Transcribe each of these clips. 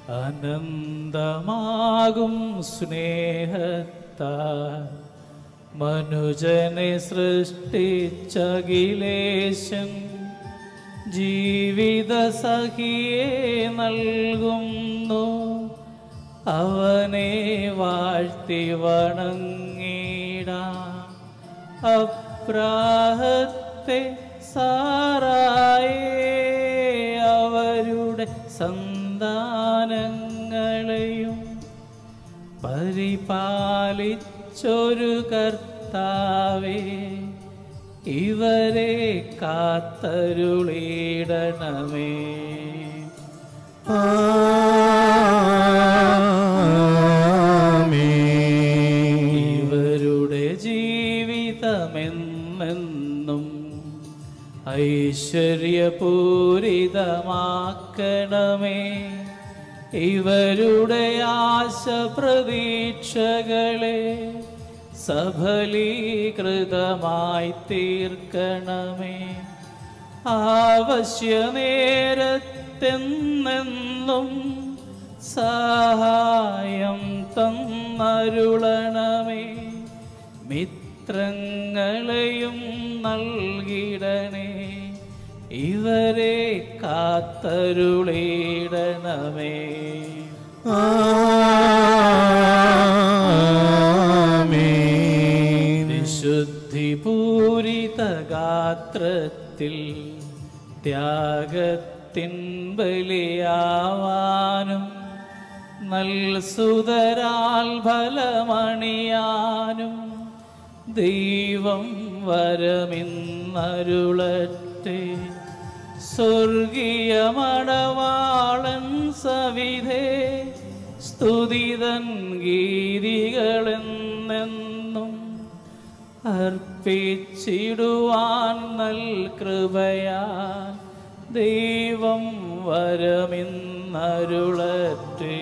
അനന്തമാകും സ്നേഹത്താ മനുജനെ സൃഷ്ടിച്ചകിലേശൻ ജീവിത സഖിയെ നൽകുന്നു അവനെ വാഴ്ത്തി വണങ്ങിടാം അപ്രാഹത്തെ സാറായേ അവരുടെ സന്താനങ്ങളെയും പരിപാലിച്ചൊരു കർത്താവേ ഇവരെ കാത്തരുളിടണമേ ഇവരുടെ ജീവിതമെന്നെന്നും ഐശ്വര്യപൂരിതമാക്കണമേ ഇവരുടെ ആശ പ്രതീക്ഷകളെ സഫലീകൃതമായി തീർക്കണമേ ആവശ്യ നേരത്തെന്നെന്നും സഹായം തന്നരുളണമേ മിത്രങ്ങളെയും നൽകിടണേ ഇവരെ കാത്തരുളിടണമേ വിശുദ്ധി പൂരിത ഗാത്രത്തിൽ ത്യാഗത്തിൻ ബലിയാവാനും നൽസുതരാൽ ഫലമണിയാനും ദൈവം വരമിന്നരുളട്ടെ സ്വർഗീയ മടവാളൻ സവിധേ സ്തുതിതൻ ഗീതികളെന്നെന്നും അർപ്പിച്ചിടുവാൻ നൽ കൃപയാൽ ദൈവം വരമിന്നരുളട്ടെ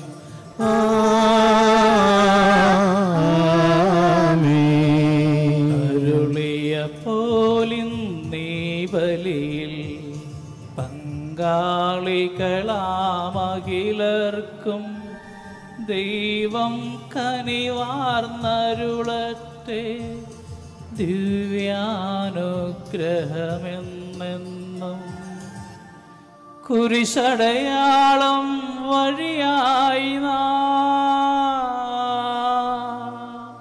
അരുളിയ പോലിൻ നീ ബലിയിൽ പങ്കാളികളാമകിലർക്കും ദൈവം കനിവാർന്നരുളട്ടെ ദിവ്യാനുഗ്രഹമെന്നെന്നും കുരിശടയാളം വഴിയായി നാം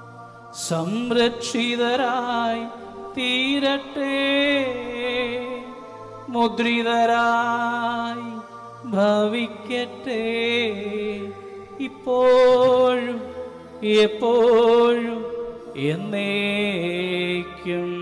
സംരക്ഷിതരായി തീരട്ടെ മുദ്രിതരായി ഭവിക്കട്ടെ ഇപ്പോഴും എപ്പോഴും എന്നേക്കും